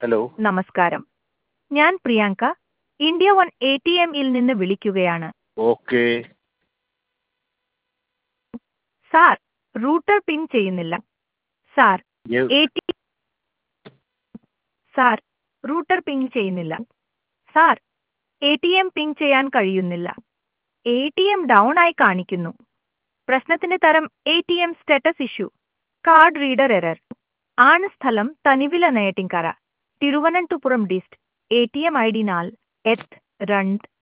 hello നമസ്കാരം ഞാൻ Priyanka India one A T എമ്മിൽ നിന്ന് വിളിക്കുകയാണ് ഓക്കെ സാർ റൂട്ടർ പിൻ ചെയ്യുന്നില്ല സാർ ഞാൻ- A T sir router ping ചെയ്യുന്നില്ല sir A T M ping ചെയ്യാൻ കഴിയുന്നില്ല എ ടി എം ഡൗൺ ആയി കാണിക്കുന്നു പ്രശ്നത്തിന്റെ തരം A T M status issue card reader error ആണ് സ്ഥലം തനിവില നേട്ടിങ്കര Thiruvananthapuram dist A T M I D നാൽ എത്ത് രണ്ട്